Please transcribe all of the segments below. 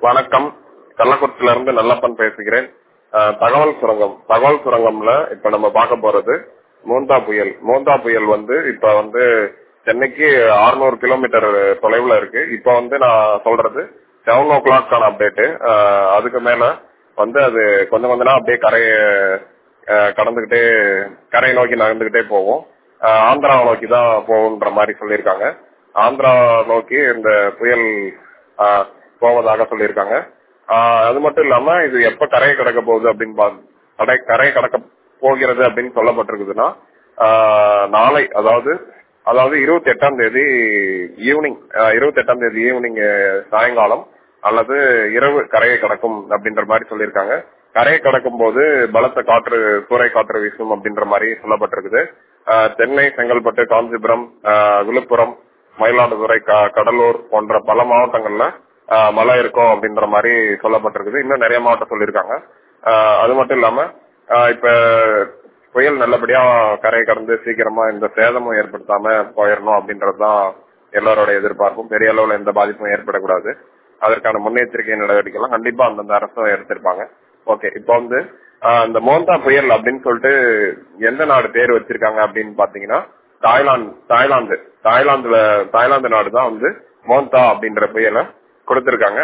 வணக்கம் கள்ளக்குறிச்சியில இருந்து நல்லப்பன் பேசுகிறேன் அஹ், தகவல் சுரங்கம் தகவல் சுரங்கம்ல இப்ப நம்ம பார்க்க போறது மோந்தா புயல் மோந்தா புயல் வந்து இப்ப வந்து சென்னைக்கு 600 கிலோமீட்டர் தொலைவுல இருக்கு இப்ப வந்து நான் சொல்றது செவன் ஓ கிளாக்கான அப்டேட் அதுக்கு மேல வந்து அது கொஞ்சம் கொஞ்சம் அப்படியே கரையை அஹ், கடந்துகிட்டே கரையை நோக்கி நகர்ந்துகிட்டே போகும் அஹ், ஆந்திராவை நோக்கி தான் போகுன்ற மாதிரி சொல்லியிருக்காங்க ஆந்திரா நோக்கி இந்த புயல் அஹ், போவதாக சொல்லியிருக்காங்க ஆஹ் அது மட்டும் இல்லாம இது எப்ப கரையை கடக்க போகுது அப்படின்னு பா- கடை கரையை கடக்க போகிறது அப்படின்னு சொல்லப்பட்டிருக்குதுன்னா ஆஹ் நாளை அதாவது அதாவது இருபத்தி எட்டாம் தேதி ஈவினிங் இருபத்தி எட்டாம் தேதி ஈவினிங் சாயங்காலம் அல்லது இரவு கரையை கடக்கும் அப்படின்ற மாதிரி சொல்லியிருக்காங்க கரையை கடக்கும் போது பலத்த காற்று சூறை காற்று வீசும் அப்படின்ற மாதிரி சொல்லப்பட்டிருக்குது ஆஹ் சென்னை செங்கல்பட்டு காஞ்சிபுரம் ஆஹ் விழுப்புரம் மயிலாடுதுறை க- கடலூர் போன்ற பல மாவட்டங்கள்ல ஆஹ் மழை இருக்கும் அப்படின்ற மாதிரி சொல்லப்பட்டிருக்குது இன்னும் நிறைய மாவட்டம் சொல்லியிருக்காங்க ஆஹ் அது மட்டும் இல்லாம ஆஹ் இப்ப புயல் நல்லபடியா கரையை கடந்து சீக்கிரமா இந்த சேதமும் ஏற்படுத்தாம போயிடணும் அப்படின்றதுதான் எல்லாரோட எதிர்பார்ப்பும் பெரிய அளவுல எந்த பாதிப்பும் ஏற்படக்கூடாது அதற்கான முன்னெச்சரிக்கை நடவடிக்கைலாம் கண்டிப்பா அந்தந்த அரசும் எடுத்திருப்பாங்க ஓகே இப்போ வந்து ஆஹ் இந்த மோந்தா புயல் அப்படின்னு சொல்லிட்டு எந்த நாடு பேர் வச்சிருக்காங்க அப்படின்னு பாத்தீங்கன்னா தாய்லாந்து தாய்லாந்து தாய்லாந்துல தாய்லாந்து நாடு தான் வந்து மோந்தா அப்படின்ற புயலை கொடுத்திருக்காங்க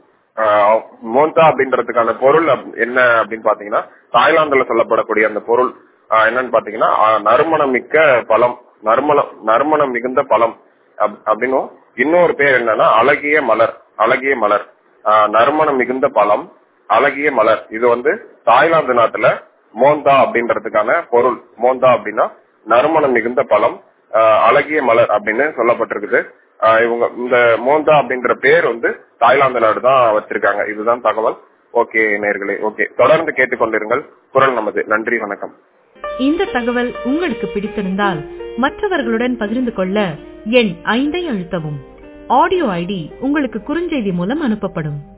ஆஹ் மோந்தா அப்படின்றதுக்கான பொருள் அப்- என்ன அப்படின்னு பாத்தீங்கன்னா தாய்லாந்துல சொல்லப்படக்கூடிய அந்த பொருள் ஆஹ் என்னன்னு பாத்தீங்கன்னா ஆஹ் நறுமணம் மிக்க பழம் நறுமணம் நறுமணம் மிகுந்த பழம் அப்- அப்படின்னும் இன்னொரு பேர் என்னன்னா அழகிய மலர் அழகிய மலர் ஆஹ் நறுமணம் மிகுந்த பழம் அழகிய மலர் இது வந்து தாய்லாந்து நாட்டுல மோந்தா அப்படின்றதுக்கான பொருள் மோந்தா அப்படின்னா நறுமணம் மிகுந்த பழம் ஆஹ் அழகிய மலர் அப்படின்னு சொல்லப்பட்டிருக்குது ஆஹ் இவங்க இந்த மோந்தா அப்படின்ற பேர் வந்து தாய்லாந்து நாடு தான் வச்சிருக்காங்க இதுதான் தகவல் ஓகே நேர்களே ஓகே தொடர்ந்து கேட்டுக்கொண்டிருங்கள் குரல் நமது நன்றி வணக்கம் இந்த தகவல் உங்களுக்கு பிடித்திருந்தால் மற்றவர்களுடன் பகிர்ந்து கொள்ள எண் ஐந்தை அழுத்தவும் ஆடியோ ஐடி உங்களுக்கு குறுஞ்செய்தி மூலம் அனுப்பப்படும்